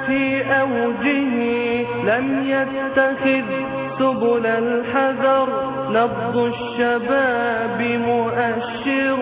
في أوجه لم يتخذ سبل الحذر نبض الشباب مؤشر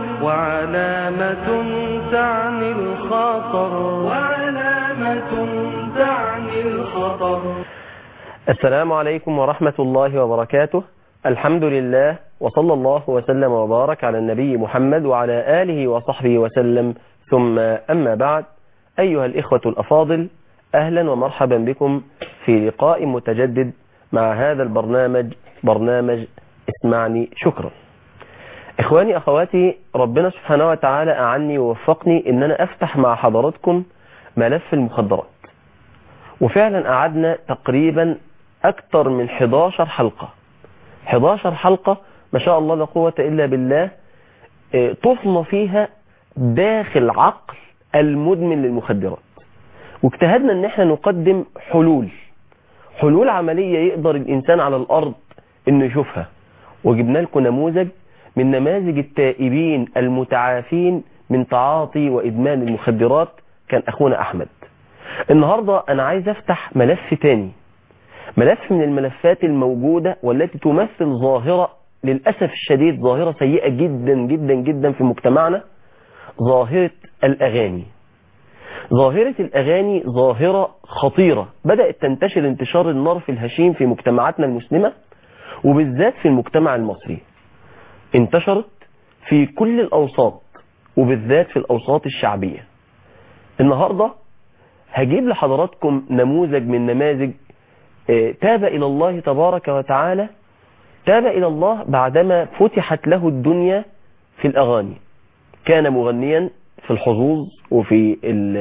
وعلامة تعني الخطر وعلامة تعني الخطر السلام عليكم ورحمة الله وبركاته الحمد لله وصلى الله وسلم وبارك على النبي محمد وعلى آله وصحبه وسلم ثم أما بعد أيها الإخوة الأفاضل أهلا ومرحبا بكم في لقاء متجدد مع هذا البرنامج برنامج اسمعني شكرا إخواني أخواتي ربنا سبحانه وتعالى أعني ووفقني إن أنا أفتح مع حضراتكم ملف المخدرات وفعلا قعدنا تقريبا أكثر من 11 حلقة 11 حلقة ما شاء الله لا قوة إلا بالله طفنا فيها داخل عقل المدمن للمخدرات واجتهدنا ان احنا نقدم حلول حلول عملية يقدر الانسان على الارض انه يشوفها وجبنا لكم نموذج من نماذج التائبين المتعافين من تعاطي وادمان المخدرات كان اخونا احمد النهاردة انا عايز افتح ملف تاني ملف من الملفات الموجودة والتي تمثل ظاهرة للأسف الشديد ظاهرة سيئة جدا جدا جدا في مجتمعنا ظاهرة الأغاني ظاهرة الأغاني ظاهرة خطيرة بدأت تنتشر انتشار النار في الهشيم في مجتمعاتنا المسلمة وبالذات في المجتمع المصري انتشرت في كل الأوساط وبالذات في الأوساط الشعبية النهاردة هجيب لحضراتكم نموذج من نماذج تاب إلى الله تبارك وتعالى تاب إلى الله بعدما فتحت له الدنيا في الأغاني كان مغنيا في الحظوظ وفي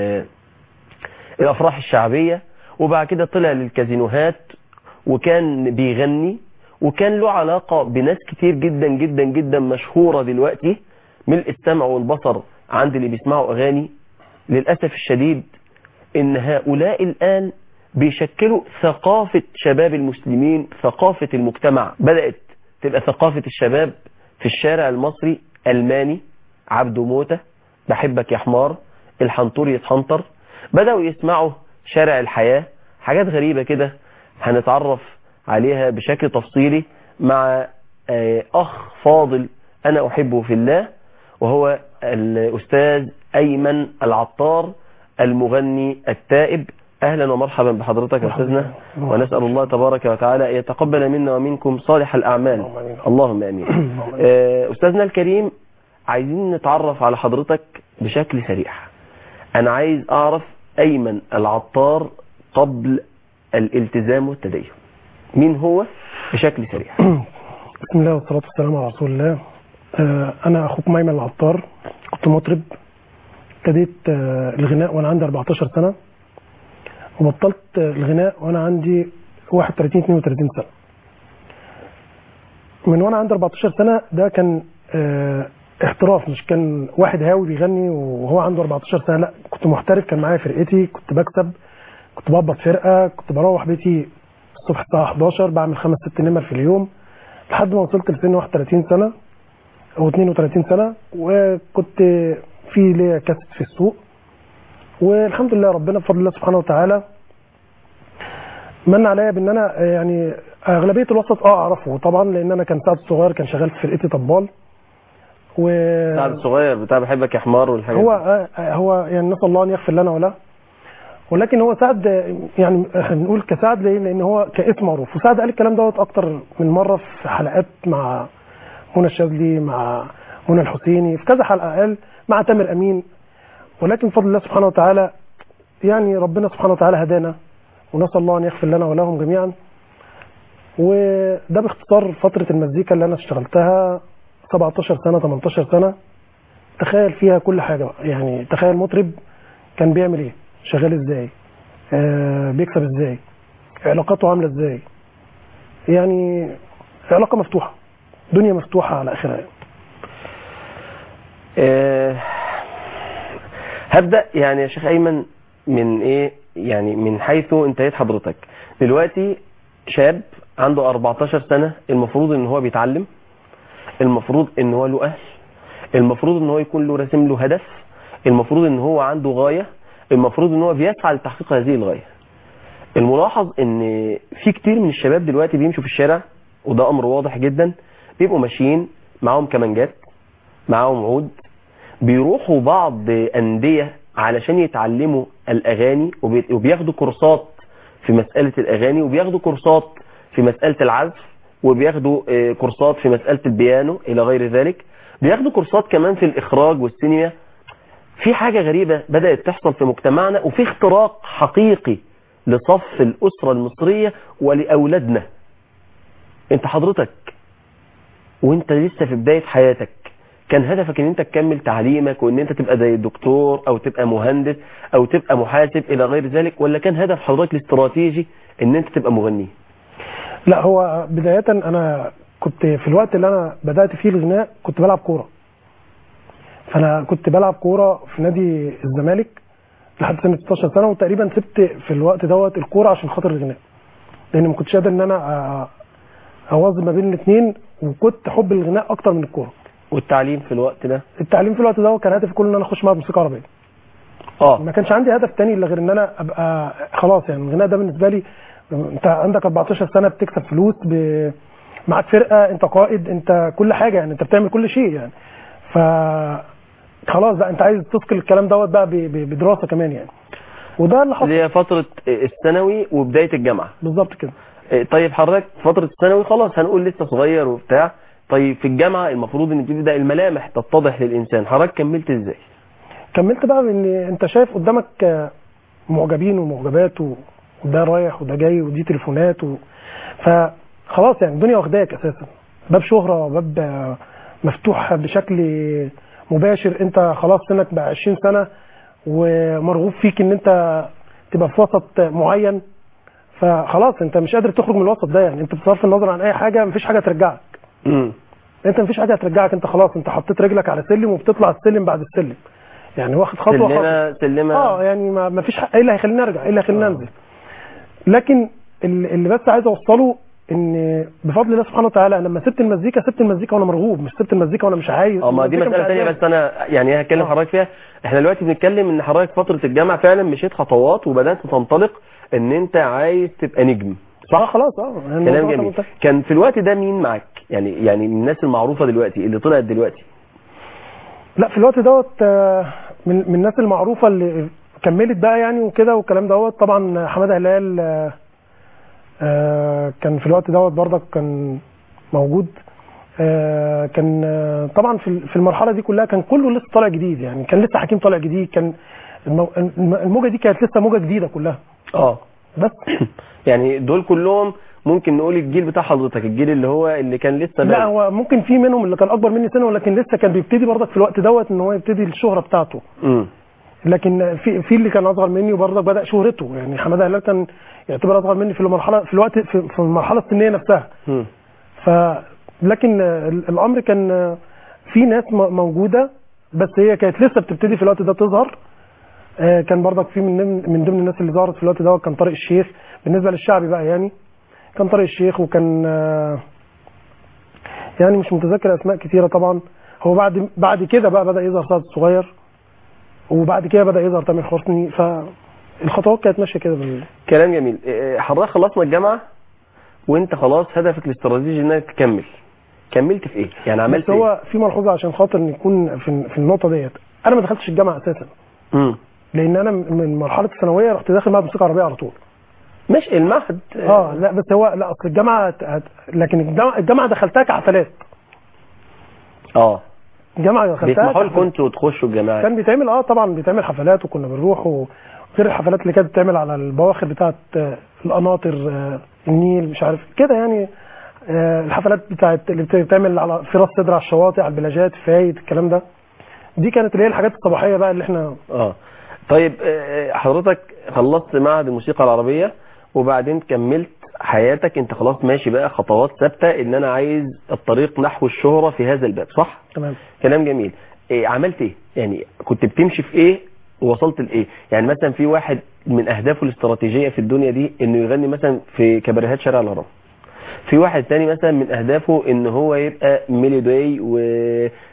الأفراح الشعبية وبعد كده طلع للكازينوهات وكان بيغني وكان له علاقة بناس كتير جدا جدا جدا مشهورة دلوقتي ملء السمع والبصر عند اللي بيسمعوا أغاني للأسف الشديد إن هؤلاء الآن بيشكلوا ثقافة شباب المسلمين ثقافة المجتمع بدأت تبقى ثقافة الشباب في الشارع المصري ألماني عبده موتة بحبك يا حمار الحنطور يتحنطر بدأوا يسمعوا شارع الحياة حاجات غريبة كده هنتعرف عليها بشكل تفصيلي مع أخ فاضل أنا أحبه في الله وهو الأستاذ أيمن العطار المغني التائب أهلا ومرحبا بحضرتك يا أستاذنا ونسأل الله تبارك وتعالى أن يتقبل منا ومنكم صالح الأعمال اللهم أمين أستاذنا الكريم عايزين نتعرف على حضرتك بشكل سريع أنا عايز أعرف أيمن العطار قبل الالتزام والتدين مين هو بشكل سريع بسم الله والصلاة والسلام على رسول الله أنا أخوكم أيمن العطار كنت مطرب ابتديت الغناء وأنا عندي 14 سنة وبطلت الغناء وانا عندي 31 32 سنه من وانا عندي 14 سنه ده كان اه احتراف مش كان واحد هاوي بيغني وهو عنده 14 سنه لا كنت محترف كان معايا فرقتي كنت بكسب كنت بقبض فرقه كنت بروح بيتي الصبح الساعه 11 بعمل خمس ست نمر في اليوم لحد ما وصلت لسن 31 سنه او 32 سنه وكنت في ليا كاسب في السوق والحمد لله ربنا بفضل الله سبحانه وتعالى من عليا بان انا يعني اغلبيه الوسط اه اعرفه طبعا لان انا كان سعد الصغير كان شغال في فرقتي طبال و سعد الصغير بتاع بحبك يا حمار والحاجات هو آه هو يعني نسال الله ان يغفر لنا وله ولكن هو سعد يعني احنا بنقول كسعد ليه؟ لان هو كاسم معروف وسعد قال الكلام دوت اكتر من مره في حلقات مع منى الشاذلي مع منى الحسيني في كذا حلقه قال مع تامر امين ولكن بفضل الله سبحانه وتعالى يعني ربنا سبحانه وتعالى هدانا ونسأل الله أن يغفر لنا ولهم جميعا وده باختصار فترة المزيكا اللي أنا اشتغلتها 17 سنة 18 سنة تخيل فيها كل حاجة بقى. يعني تخيل مطرب كان بيعمل ايه شغال ازاي آه بيكسب ازاي علاقاته عاملة ازاي يعني علاقة مفتوحة دنيا مفتوحة على آخرها يعني. آه هبدأ يعني يا شيخ أيمن من إيه يعني من حيث انتهيت حضرتك دلوقتي شاب عنده 14 سنة المفروض ان هو بيتعلم المفروض ان هو له أهل المفروض ان هو يكون له راسم له هدف المفروض ان هو عنده غاية المفروض ان هو بيسعى لتحقيق هذه الغايه الملاحظ ان في كتير من الشباب دلوقتي بيمشوا في الشارع وده امر واضح جدا بيبقوا ماشيين معاهم كمانجات معاهم عود بيروحوا بعض انديه علشان يتعلموا الاغاني وبي- وبياخدوا كورسات في مساله الاغاني وبياخدوا كورسات في مساله العزف وبياخدوا آه، كورسات في مساله البيانو الى غير ذلك بياخدوا كورسات كمان في الاخراج والسينما في حاجة غريبة بدأت تحصل في مجتمعنا وفي اختراق حقيقي لصف الأسرة المصرية ولأولادنا انت حضرتك وانت لسه في بداية حياتك كان هدفك ان انت تكمل تعليمك وان انت تبقى زي الدكتور او تبقى مهندس او تبقى محاسب الى غير ذلك ولا كان هدف حضرتك الاستراتيجي ان انت تبقى مغني لا هو بداية أنا كنت في الوقت اللي أنا بدأت فيه الغناء كنت بلعب كورة فأنا كنت بلعب كورة في نادي الزمالك لحد سنة 16 سنة وتقريبا سبت في الوقت دوت الكورة عشان خاطر الغناء لأن ما كنتش قادر إن أنا أ- أوازن ما بين الاثنين وكنت حب الغناء أكتر من الكورة والتعليم في الوقت ده التعليم في الوقت دوت كان هدفي كله إن أنا أخش معهد موسيقى عربية اه ما كانش عندي هدف تاني الا غير ان انا ابقى خلاص يعني الغناء ده بالنسبه لي انت عندك 14 سنه بتكسب فلوس ب... معاك فرقه انت قائد انت كل حاجه يعني انت بتعمل كل شيء يعني ف خلاص بقى انت عايز تثقل الكلام دوت بقى ب... ب... بدراسه كمان يعني وده اللي حصل اللي هي فترة الثانوي وبداية الجامعة بالظبط كده إيه، طيب حضرتك فترة الثانوي خلاص هنقول لسه صغير وبتاع طيب في الجامعة المفروض ان تبدأ الملامح تتضح للإنسان حضرتك كملت ازاي كملت بقى بان انت شايف قدامك آه، معجبين ومعجبات و- وده رايح وده جاي ودي تليفونات و... فخلاص يعني الدنيا واخداك اساسا باب شهرة باب آه، مفتوح بشكل مباشر انت خلاص سنك بقى 20 سنة ومرغوب فيك ان انت تبقى في وسط معين فخلاص انت مش قادر تخرج من الوسط ده يعني انت بصرف النظر عن اي حاجة مفيش حاجة ترجعك امم انت مفيش حاجة هترجعك انت خلاص انت حطيت رجلك على سلم وبتطلع السلم بعد السلم يعني واخد خطوة خطوة سلمة سلمة اه يعني ما ما فيش حق ايه اللي هيخليني ارجع ايه اللي هيخليني انزل لكن اللي اللي بس عايز اوصله ان بفضل الله سبحانه وتعالى أنا لما سبت المزيكا سبت المزيكا وانا مرغوب مش سبت المزيكا وانا مش عايز اه ما دي المزيكا مش مسألة تانية عايزاني. بس انا يعني هتكلم آه. حضرتك فيها احنا دلوقتي بنتكلم ان حضرتك فترة الجامعة فعلا مشيت خطوات وبدأت تنطلق ان انت عايز تبقى نجم اه خلاص اه يعني كلام الموضوع ده جميل منتهي. كان في الوقت ده مين معاك يعني يعني من الناس المعروفة دلوقتي اللي طلعت دلوقتي لا في الوقت دوت آه، من من الناس المعروفه اللي كملت بقى يعني وكده والكلام دوت طبعا حماده هلال آه، آه، كان في الوقت دوت برضك كان موجود آه، كان آه، طبعا في في المرحله دي كلها كان كله لسه طالع جديد يعني كان لسه حكيم طالع جديد كان المو- الم- الموجه دي كانت لسه موجه جديده كلها اه بس يعني دول كلهم ممكن نقول الجيل بتاع حضرتك الجيل اللي هو اللي كان لسه لا بادئ. هو ممكن في منهم اللي كان اكبر مني سنه ولكن لسه كان بيبتدي برضك في الوقت دوت ان هو يبتدي الشهره بتاعته امم لكن في في اللي كان اصغر مني وبرضك بدا شهرته يعني حماده هلال كان يعتبر اصغر مني في المرحله في الوقت في, في المرحله السنيه نفسها امم ف لكن ال- الامر كان في ناس م- موجوده بس هي كانت لسه بتبتدي في الوقت ده تظهر آه، كان برضك في من ضمن من ضمن الناس اللي ظهرت في الوقت ده كان طارق الشيخ بالنسبه للشعبي بقى يعني كان طارق الشيخ وكان آه، يعني مش متذكر اسماء كتيره طبعا هو بعد بعد كده بقى بدا يظهر سعد الصغير وبعد كده بدا يظهر تامر حسني فالخطوات كانت ماشيه كده بال... كلام جميل إيه، حضرتك خلصنا الجامعة وانت خلاص هدفك الاستراتيجي انك تكمل كملت في ايه يعني عملت بس هو في ملحوظه عشان خاطر نكون في, في النقطه ديت انا ما دخلتش الجامعه اساسا ايه امم لان انا من مرحله الثانويه رحت داخل معهد موسيقى عربيه على طول مش المعهد اه لا بس هو لا اصل الجامعه هت- هت- لكن الجامعه الجامعه دخلتها كحفلات اه الجامعه دخلتها بيسمحوا لكم كحفلات. انتوا تخشوا الجامعات كان بيتعمل اه طبعا بيتعمل حفلات وكنا بنروح و- غير الحفلات اللي كانت بتتعمل على البواخر بتاعه آه، القناطر آه، النيل مش عارف كده يعني آه، الحفلات بتاعت اللي بتتعمل على في راس صدر على الشواطئ على البلاجات فايد الكلام ده دي كانت اللي هي الحاجات الصباحيه بقى اللي احنا اه طيب آه، حضرتك خلصت معهد الموسيقى العربية وبعدين كملت حياتك انت خلاص ماشي بقى خطوات ثابتة ان انا عايز الطريق نحو الشهرة في هذا الباب صح تمام كلام جميل إيه عملت ايه يعني كنت بتمشي في ايه ووصلت لايه يعني مثلا في واحد من اهدافه الاستراتيجية في الدنيا دي انه يغني مثلا في كباريهات شارع الهرم في واحد تاني مثلا من اهدافه ان هو يبقى ميلودي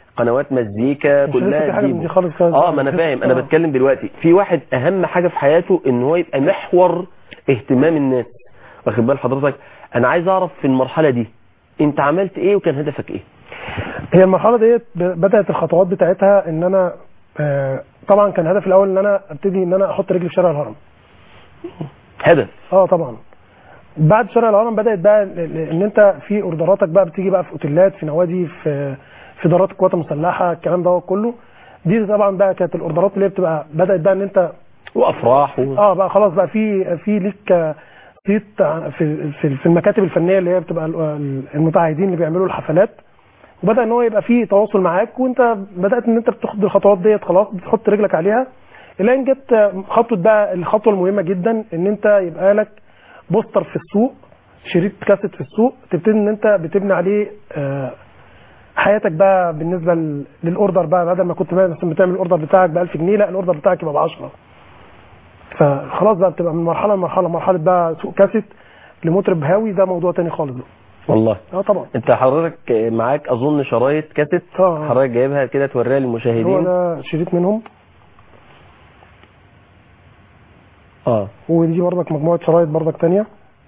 قنوات مزيكا مش هنسى في كلها حاجة من تجيبه دي خالص كده. اه ما انا فاهم انا آه. بتكلم دلوقتي في واحد اهم حاجه في حياته ان هو يبقى محور اهتمام الناس واخد بال حضرتك انا عايز اعرف في المرحله دي انت عملت ايه وكان هدفك ايه هي المرحله ديت ب- بدات الخطوات بتاعتها ان انا آه، طبعا كان هدفي الاول ان انا ابتدي ان انا احط رجلي في شارع الهرم هدف اه طبعا بعد شارع الهرم بدات بقى ال- ال- ان انت في اوردراتك بقى بتيجي بقى في اوتيلات في نوادي في في دارات القوات المسلحه الكلام ده كله دي طبعا بقى كانت الاوردرات اللي هي بتبقى بدات بقى ان انت وافراح و... اه بقى خلاص بقى في في ليك آه، صيت في في في المكاتب الفنيه اللي هي بتبقى ال- المتعهدين اللي بيعملوا الحفلات وبدا ان هو يبقى في تواصل معاك وانت بدات ان انت بتاخد الخطوات ديت خلاص بتحط رجلك عليها الى ان جت آه، خطوه بقى الخطوه المهمه جدا ان انت يبقى لك بوستر في السوق شريط كاسيت في السوق تبتدي ان انت بتبني عليه آه، حياتك بقى بالنسبه لل- للاوردر بقى بدل ما كنت مثلا بتعمل الاوردر بتاعك ب 1000 جنيه لا الاوردر بتاعك يبقى ب 10 فخلاص بقى بتبقى من مرحله لمرحله مرحله بقى سوق كاسيت لمطرب هاوي ده موضوع تاني خالص بقى والله اه طبعا انت حضرتك معاك اظن شرايط كاسيت اه. حضرتك جايبها كده توريها هو للمشاهدين ده شريط منهم اه ودي برضك مجموعه شرايط برضك تانية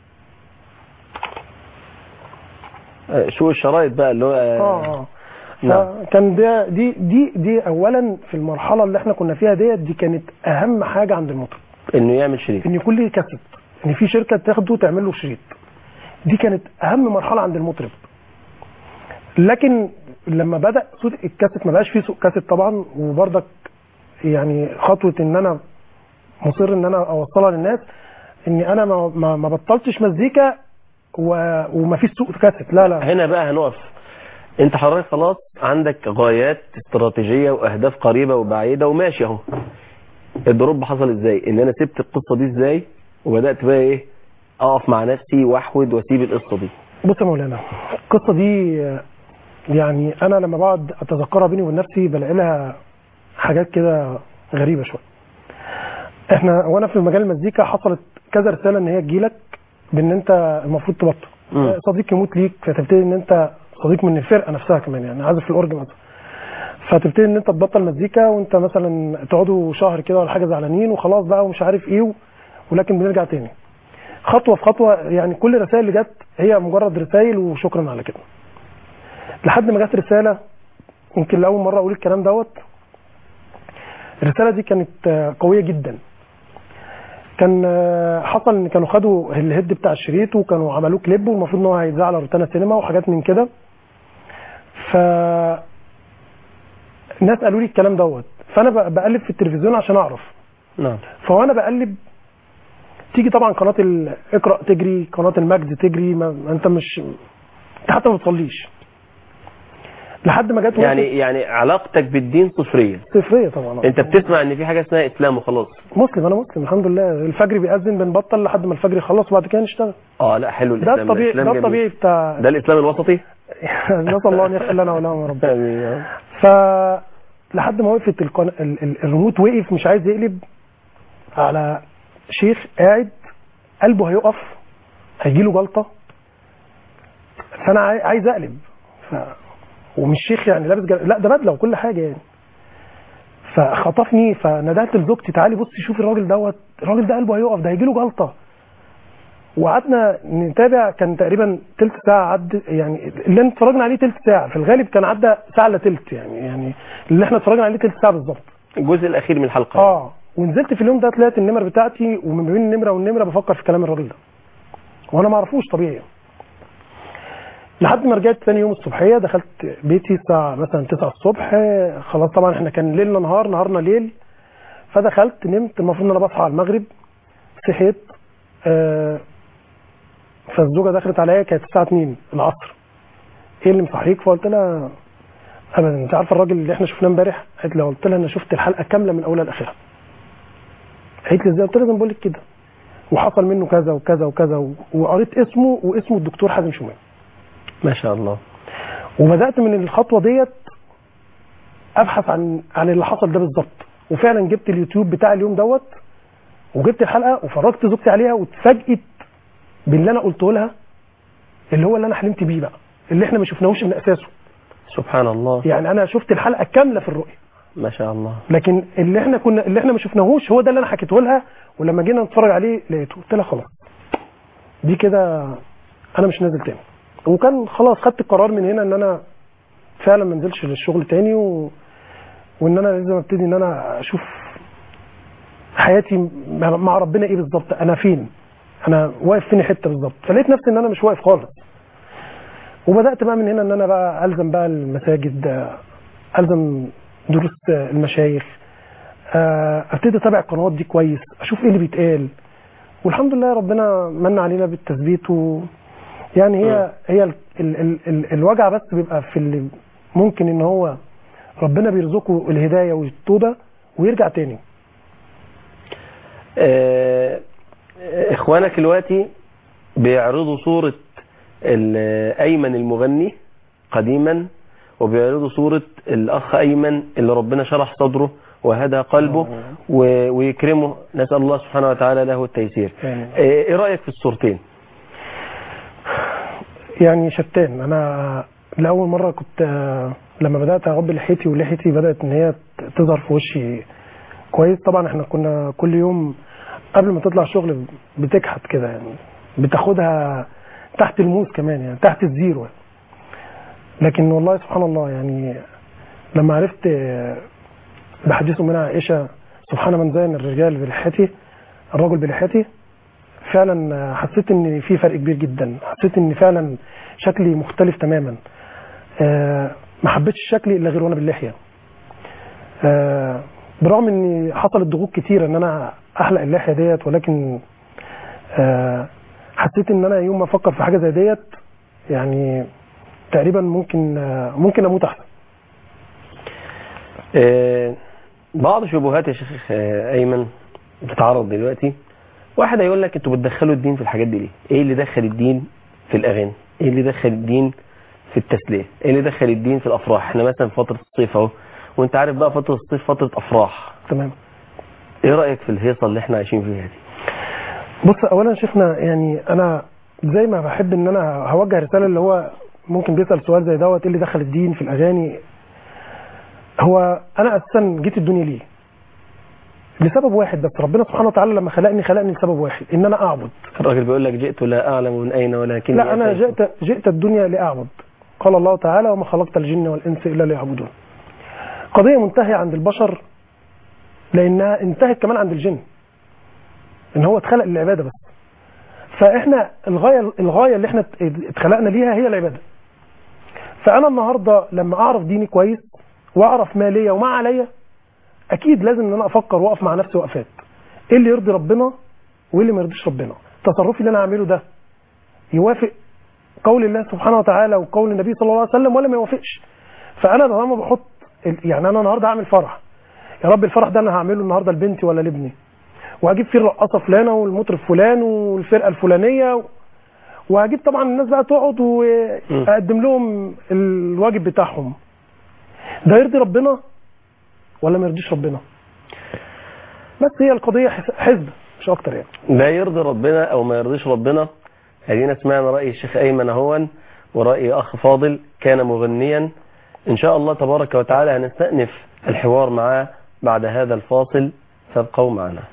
آه، شو الشرايط بقى اللي هو اه اه نعم. فكان ده دي دي دي اولا في المرحله اللي احنا كنا فيها ديت دي كانت اهم حاجه عند المطرب انه يعمل شريط ان يكون ليه كاسيت ان في شركه تاخده تعمل له شريط دي كانت اهم مرحله عند المطرب لكن لما بدا سوق الكاسيت ما بقاش فيه سوق كاسيت طبعا وبرضك يعني خطوه ان انا مصر ان انا اوصلها للناس اني انا ما, ما, ما بطلتش مزيكا و- وما فيش سوق كاسيت لا لا هنا بقى هنقف انت حضرتك خلاص عندك غايات استراتيجيه واهداف قريبه وبعيده وماشي اهو الدروب حصل ازاي ان انا سبت القصه دي ازاي وبدات بقى ايه اقف مع نفسي واحود واسيب القصه دي بص يا مولانا القصه دي آه، يعني انا لما بقعد اتذكرها بيني وبين نفسي بلاقي لها حاجات كده غريبه شويه احنا وانا في مجال المزيكا حصلت كذا رساله ان هي تجيلك بان انت المفروض تبطل مم. آه، صديق يموت ليك فتبتدي ان انت صديق من الفرقه نفسها كمان يعني عازف في الاورج مثلا فتبتدي ان انت تبطل مزيكا وانت مثلا تقعدوا شهر كده ولا حاجه زعلانين وخلاص بقى ومش عارف ايه و... ولكن بنرجع تاني خطوه في خطوه يعني كل الرسائل اللي جت هي مجرد رسائل وشكرا على كده لحد ما جت رساله يمكن لاول مره اقول الكلام دوت الرساله دي كانت آه، قويه جدا كان آه، حصل ان كانوا خدوا الهيد بتاع الشريط وكانوا عملوه كليب والمفروض ان هو هيتذاع على روتانا سينما وحاجات من كده ف الناس قالوا لي الكلام دوت فانا ب- بقلب في التلفزيون عشان اعرف نعم فوانا بقلب تيجي طبعا قناه ال- اقرا تجري قناه المجد تجري ما ما انت مش انت حتى ما بتصليش لحد ما جت يعني يعني علاقتك بالدين صفريه صفريه طبعا انت بتسمع ان في حاجه اسمها اسلام وخلاص مسلم انا مسلم الحمد لله الفجر بيأذن بنبطل لحد ما الفجر يخلص وبعد كده نشتغل اه لا حلو ده الاسلام الطبيعي الإسلام ده جميل. الطبيعي بتاع ده الاسلام الوسطي نسال الله ان يغفر لنا ولهم يا رب آمين. ف لحد ما وقفت القن... ال... ال... الريموت وقف مش عايز يقلب على شيخ قاعد قلبه هيقف هيجي له جلطه فانا عاي... عايز اقلب ف... ومش شيخ يعني لابس جل... لا ده بدله وكل حاجه يعني فخطفني فندهت لزوجتي تعالي بصي شوفي الراجل دوت الراجل ده قلبه هيقف ده هيجي له جلطه وقعدنا نتابع كان تقريبا تلت ساعة عد يعني اللي احنا اتفرجنا عليه تلت ساعة في الغالب كان عدى ساعة الا تلت يعني يعني اللي احنا اتفرجنا عليه تلت ساعة بالظبط الجزء الاخير من الحلقه اه ونزلت في اليوم ده طلعت النمر بتاعتي ومن بين النمرة والنمرة بفكر في كلام الراجل ده وانا ما اعرفوش طبيعي لحد ما رجعت ثاني يوم الصبحيه دخلت بيتي الساعه مثلا 9 الصبح خلاص طبعا احنا كان ليلنا نهار نهارنا ليل فدخلت نمت المفروض ان انا بصحى على المغرب صحيت آه فالزوجه دخلت عليا كانت الساعه 2 العصر ايه اللي مصحيك فقلت لها ابدا انت عارفه الراجل اللي احنا شفناه امبارح قالت لي قلت لها انا شفت الحلقه كامله من اولها لاخرها قالت لي ازاي قلت لها زي ما بقول لك كده وحصل منه كذا وكذا وكذا و- وقريت اسمه واسمه الدكتور حازم شومان ما شاء الله وبدات من الخطوه ديت ابحث عن عن اللي حصل ده بالظبط وفعلا جبت اليوتيوب بتاع اليوم دوت وجبت الحلقه وفرجت زوجتي عليها واتفاجئت باللي انا قلته لها اللي هو اللي انا حلمت بيه بقى اللي احنا ما شفناهوش من اساسه سبحان الله يعني انا شفت الحلقه كامله في الرؤيه ما شاء الله لكن اللي احنا كنا اللي احنا ما شفناهوش هو ده اللي انا حكيته لها ولما جينا نتفرج عليه لقيته قلت لها خلاص دي كده انا مش نازل تاني وكان خلاص خدت القرار من هنا ان انا فعلا ما انزلش للشغل تاني و... وان انا لازم ابتدي ان انا اشوف حياتي مع مع ربنا ايه بالظبط انا فين انا واقف فين حته بالظبط فلقيت نفسي ان انا مش واقف خالص وبدات بقى من هنا ان انا بقى الزم بقى المساجد آه، الزم دروس آه، المشايخ آه، ابتدي اتابع القنوات دي كويس اشوف ايه اللي بيتقال والحمد لله ربنا من علينا بالتثبيت و يعني هي هي ال ال ال ال الوجع بس بيبقى في اللي ممكن ان هو ربنا بيرزقه الهدايه والتوبه ويرجع تاني آه، اخوانك دلوقتي بيعرضوا صورة ال- ايمن المغني قديما وبيعرضوا صورة الاخ ايمن اللي ربنا شرح صدره وهدى قلبه و- ويكرمه نسأل الله سبحانه وتعالى له التيسير آمين. آه، ايه رأيك في الصورتين يعني شتان انا لاول مره كنت آه، لما بدات اربي لحيتي ولحيتي بدات ان هي ت- تظهر في وشي كويس طبعا احنا كنا كل يوم قبل ما تطلع الشغل بتكحت كده يعني بتاخدها تحت الموس كمان يعني تحت الزيرو يعني. لكن والله سبحان الله يعني لما عرفت آه، بحديث منها عائشه سبحان من زين الرجال بلحيته الرجل بلحيته فعلا حسيت ان في فرق كبير جدا حسيت ان فعلا شكلي مختلف تماما آه، ما حبيتش شكلي الا غير وانا باللحيه آه، برغم ان حصلت ضغوط كتيره ان انا احلق اللحيه ديت ولكن آه، حسيت ان انا يوم ما افكر في حاجه زي ديت يعني تقريبا ممكن آه، ممكن اموت احسن آه، بعض شبهات يا شيخ آه، ايمن بتتعرض دلوقتي واحد هيقول لك انتوا بتدخلوا الدين في الحاجات دي ليه ايه اللي دخل الدين في الاغاني ايه اللي دخل الدين في التسليه ايه اللي دخل الدين في الافراح احنا مثلا في فتره الصيف اهو وانت عارف بقى فتره الصيف فتره افراح تمام ايه رايك في الهيصه اللي احنا عايشين فيها دي بص اولا شيخنا يعني انا زي ما بحب ان انا هوجه رساله اللي هو ممكن بيسال سؤال زي دوت ايه اللي دخل الدين في الاغاني هو انا اساسا جيت الدنيا ليه لسبب واحد بس ربنا سبحانه وتعالى لما خلقني خلقني لسبب واحد ان انا اعبد الراجل بيقول لك جئت لا اعلم من اين ولكن لا انا جئت جئت الدنيا لاعبد قال الله تعالى وما خلقت الجن والانس الا ليعبدون قضيه منتهيه عند البشر لانها انتهت كمان عند الجن ان هو اتخلق للعباده بس فاحنا الغايه الغايه اللي احنا اتخلقنا ليها هي العباده فانا النهارده لما اعرف ديني كويس واعرف ما ليا وما عليا اكيد لازم ان انا افكر واقف مع نفسي وقفات ايه اللي يرضي ربنا وايه اللي ما يرضيش ربنا تصرفي اللي انا اعمله ده يوافق قول الله سبحانه وتعالى وقول النبي صلى الله عليه وسلم ولا ما يوافقش فانا طالما بحط يعني انا النهارده هعمل فرح يا رب الفرح ده انا هعمله النهارده لبنتي ولا لابني وهجيب فيه الرقاصه فلانه والمطرب فلان والفرقه الفلانيه وهجيب طبعا الناس بقى تقعد واقدم لهم الواجب بتاعهم ده يرضي ربنا ولا ما يرضيش ربنا بس هي القضيه حزب مش اكتر يعني لا يرضي ربنا او ما يرضيش ربنا ادينا سمعنا راي الشيخ ايمن اهون وراي اخ فاضل كان مغنيا ان شاء الله تبارك وتعالى هنستأنف الحوار معاه بعد هذا الفاصل فابقوا معنا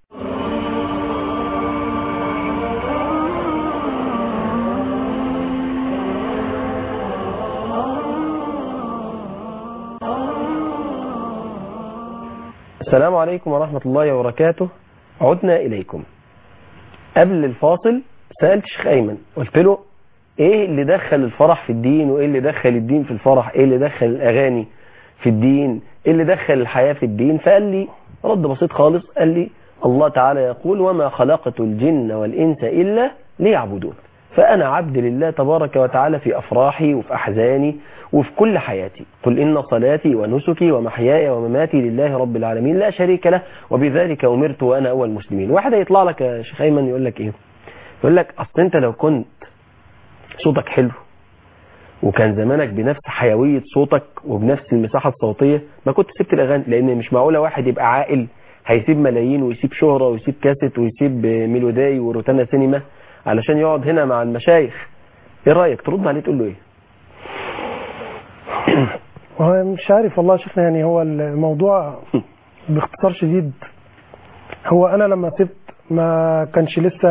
السلام عليكم ورحمة الله وبركاته عدنا إليكم قبل الفاصل سألت الشيخ أيمن قلت له إيه اللي دخل الفرح في الدين وإيه اللي دخل الدين في الفرح إيه اللي دخل الأغاني في الدين إيه اللي دخل الحياة في الدين فقال لي رد بسيط خالص قال لي الله تعالى يقول وما خلقت الجن والإنس إلا ليعبدون فأنا عبد لله تبارك وتعالى في أفراحي وفي أحزاني وفي كل حياتي قل إن صلاتي ونسكي ومحياي ومماتي لله رب العالمين لا شريك له وبذلك أمرت وأنا أول المسلمين واحد يطلع لك يا شيخ أيمن يقول لك إيه يقول لك أصل أنت لو كنت صوتك حلو وكان زمانك بنفس حيوية صوتك وبنفس المساحة الصوتية ما كنت سبت الأغاني لأن مش معقولة واحد يبقى عاقل هيسيب ملايين ويسيب شهرة ويسيب كاسيت ويسيب ميلوداي وروتانا سينما علشان يقعد هنا مع المشايخ ايه رأيك ترد عليه تقول له ايه هو مش عارف والله يا شيخنا يعني هو الموضوع باختصار شديد هو انا لما سبت ما كانش لسه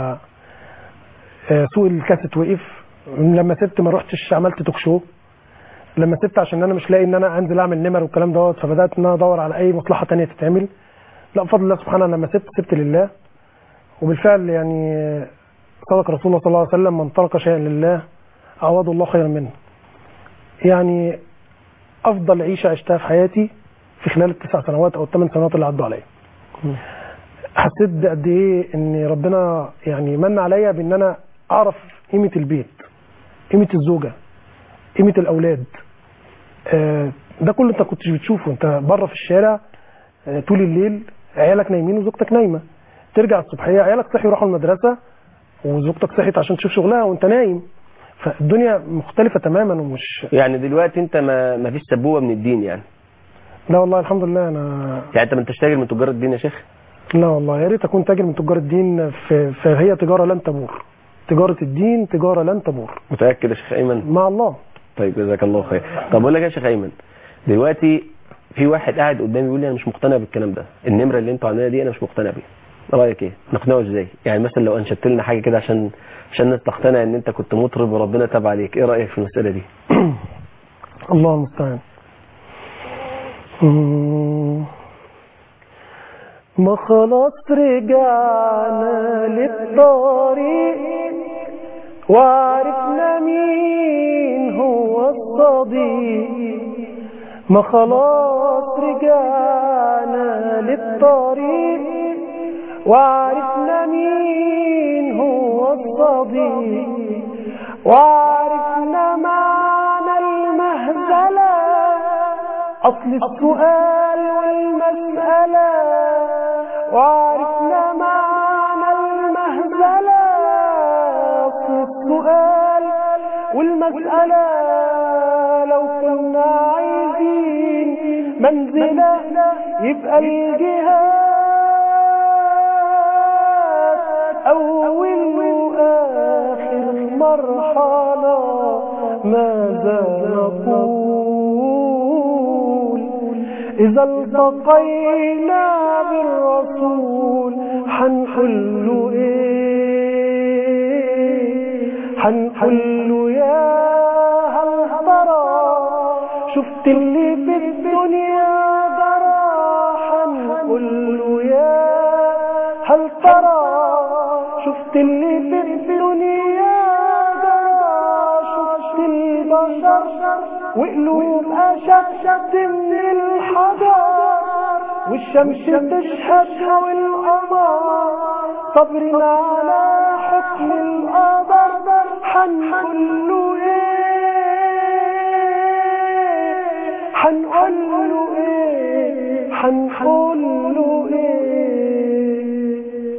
آه، سوق الكاسيت وقف لما سبت ما رحتش عملت توك شو لما سبت عشان انا مش لاقي ان انا انزل اعمل نمر والكلام دوت فبدات ان انا ادور على اي مصلحه تانية تتعمل لا بفضل الله سبحانه لما سبت سبت لله وبالفعل يعني آه، صدق رسول الله صلى الله عليه وسلم من ترك شيئا لله عوضه الله خيرا منه يعني افضل عيشه عشتها في حياتي في خلال التسع سنوات او الثمان سنوات اللي عدوا عليا حسيت بقد ايه ان ربنا يعني من عليا بان انا اعرف قيمه البيت قيمه الزوجه قيمه الاولاد آه، ده كله انت كنتش بتشوفه انت بره في الشارع آه، طول الليل عيالك نايمين وزوجتك نايمه ترجع الصبحيه عيالك صحي وراحوا المدرسه وزوجتك صحيت عشان تشوف شغلها وانت نايم فالدنيا مختلفه تماما ومش يعني دلوقتي انت ما ما فيش سبوبه من الدين يعني لا والله الحمد لله انا يعني انت ما انتش تاجر من تجار الدين يا شيخ لا والله يا ريت اكون تاجر من تجار الدين في فهي تجاره لن تبور تجاره الدين تجاره لن تبور متاكد يا شيخ ايمن مع الله طيب جزاك الله خير طب اقول لك يا شيخ ايمن دلوقتي في واحد قاعد قدامي بيقول لي انا مش مقتنع بالكلام ده النمره اللي انتوا عاملينها دي انا مش مقتنع بيها رايك ايه نقنعه ازاي يعني مثلا لو انشدت لنا حاجه كده عشان عشان الناس تقتنع ان انت كنت مطرب وربنا تاب عليك ايه رايك في المساله دي الله المستعان مم. ما خلاص رجعنا للطريق وعرفنا مين هو الصديق ما خلاص رجعنا للطريق وعرفنا مين هو الصديق وعرفنا معنى المهزلة أصل السؤال والمسألة وعرفنا معنى المهزلة أصل السؤال والمسألة لو كنا عايزين منزلة يبقى الجهاد أول وآخر مرحلة ماذا نقول إذا التقينا بالرسول حنقول له إيه حنقول له يا هل ترى شفت اللي في الدنيا جرى حنقول له يا هل ترى شفت اللي في الدنيا جرى شفت البشر وقلوب أشد من الحجر والشمس تشهدها والقمر صبرنا على حكم القدر حنقول له ايه حنقول له ايه حنقول له ايه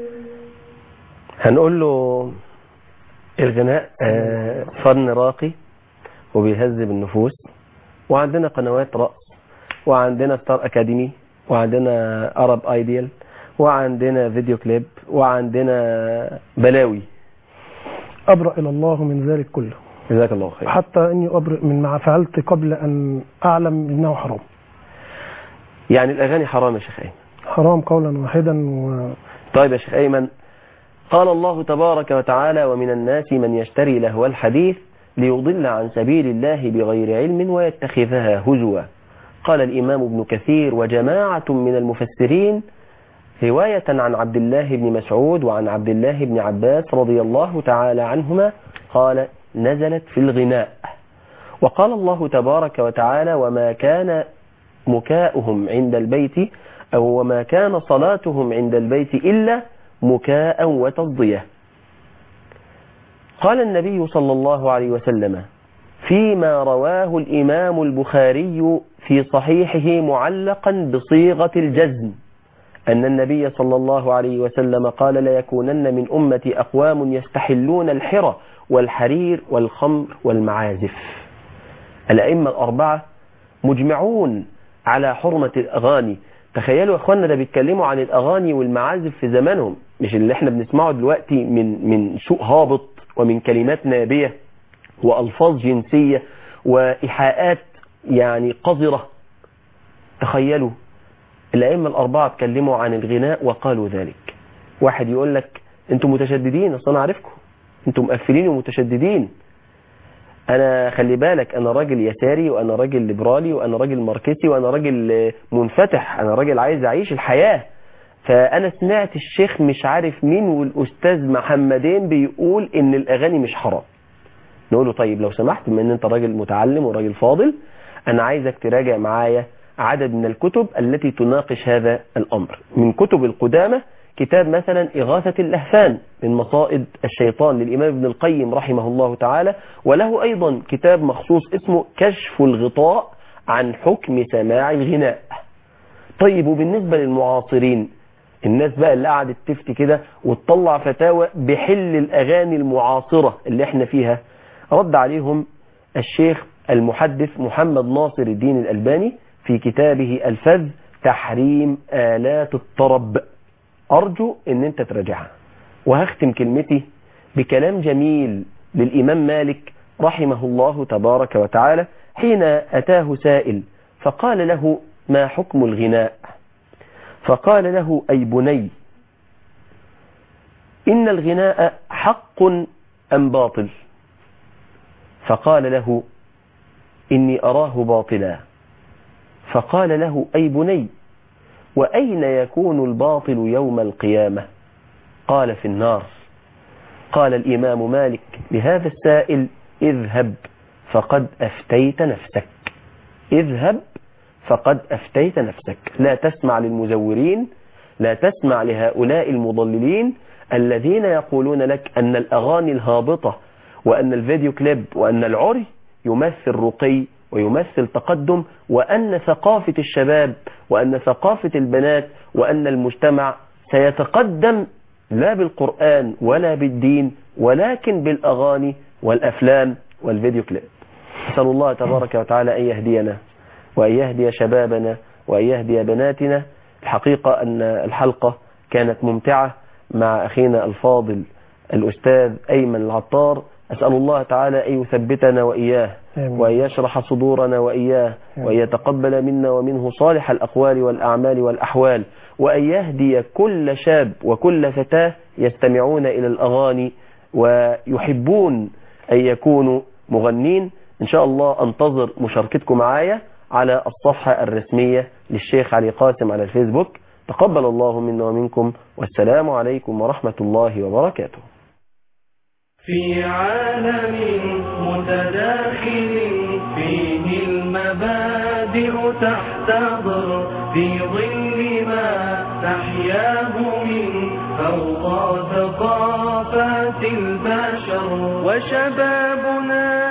هنقول له الغناء آه، فن راقي وبيهذب النفوس وعندنا قنوات رقص وعندنا ستار اكاديمي وعندنا ارب ايديال وعندنا فيديو كليب وعندنا بلاوي أبرأ إلى الله من ذلك كله جزاك الله خير حتى إني أبرئ من ما فعلت قبل أن أعلم أنه حرام يعني الاغاني حرام يا شيخ ايمن حرام قولا واحدا و... طيب يا شيخ ايمن قال الله تبارك وتعالى ومن الناس من يشتري لهو الحديث ليضل عن سبيل الله بغير علم ويتخذها هزوا قال الإمام ابن كثير وجماعة من المفسرين رواية عن عبد الله بن مسعود وعن عبد الله بن عباس رضي الله تعالى عنهما قال نزلت في الغناء وقال الله تبارك وتعالى وما كان مكاؤهم عند البيت أو وما كان صلاتهم عند البيت إلا مكاء وتصدية قال النبي صلى الله عليه وسلم فيما رواه الإمام البخاري في صحيحه معلقا بصيغة الجزم أن النبي صلى الله عليه وسلم قال ليكونن من أمتي أقوام يستحلون الحرى والحرير والخمر والمعازف الأئمة الأربعة مجمعون على حرمة الأغاني تخيلوا يا اخوانا ده بيتكلموا عن الأغاني والمعازف في زمانهم مش اللي احنا بنسمعه دلوقتي من من سوء هابط ومن كلمات نابية وألفاظ جنسية وإيحاءات يعني قذرة تخيلوا الأئمة الأربعة اتكلموا عن الغناء وقالوا ذلك واحد يقول لك انتم متشددين اصل انا عارفكم انتم مقفلين ومتشددين انا خلي بالك انا راجل يساري وانا راجل ليبرالي وانا راجل ماركسي وانا راجل منفتح انا راجل عايز اعيش الحياة فانا سمعت الشيخ مش عارف مين والاستاذ محمدين بيقول ان الاغاني مش حرام نقول له طيب لو سمحت بما ان انت راجل متعلم وراجل فاضل انا عايزك تراجع معايا عدد من الكتب التي تناقش هذا الامر من كتب القدامى كتاب مثلا إغاثة اللهفان من مصائد الشيطان للإمام ابن القيم رحمه الله تعالى وله أيضا كتاب مخصوص اسمه كشف الغطاء عن حكم سماع الغناء طيب وبالنسبة للمعاصرين الناس بقى اللي قعدت تفتي كده وتطلع فتاوى بحل الأغاني المعاصرة اللي احنا فيها رد عليهم الشيخ المحدث محمد ناصر الدين الألباني في كتابه الفذ تحريم آلات الطرب أرجو أن أنت تراجعها وهختم كلمتي بكلام جميل للإمام مالك رحمه الله تبارك وتعالى حين أتاه سائل فقال له ما حكم الغناء فقال له أي بني إن الغناء حق أم باطل فقال له إني أراه باطلا فقال له أي بني وأين يكون الباطل يوم القيامة قال في النار قال الإمام مالك لهذا السائل اذهب فقد أفتيت نفسك اذهب فقد أفتيت نفسك لا تسمع للمزورين لا تسمع لهؤلاء المضللين الذين يقولون لك أن الأغاني الهابطة وأن الفيديو كليب وأن العري يمثل رقي ويمثل تقدم وأن ثقافة الشباب وأن ثقافة البنات وأن المجتمع سيتقدم لا بالقرآن ولا بالدين ولكن بالأغاني والأفلام والفيديو كليب أسأل الله تبارك وتعالى أن يهدينا وأن يهدي شبابنا وأن يهدي بناتنا الحقيقة أن الحلقة كانت ممتعة مع أخينا الفاضل الأستاذ أيمن العطار أسأل الله تعالى أن يثبتنا وإياه آمين. وأن يشرح صدورنا وإياه وأن يتقبل منا ومنه صالح الأقوال والأعمال والأحوال وأن يهدي كل شاب وكل فتاة يستمعون إلى الأغاني ويحبون أن يكونوا مغنين إن شاء الله أنتظر مشاركتكم معايا على الصفحة الرسمية للشيخ علي قاسم على الفيسبوك تقبل الله منا ومنكم والسلام عليكم ورحمة الله وبركاته في عالم متداخل فيه المبادئ تحتضر في ظل ما تحياه من فوق ثقافات البشر وشبابنا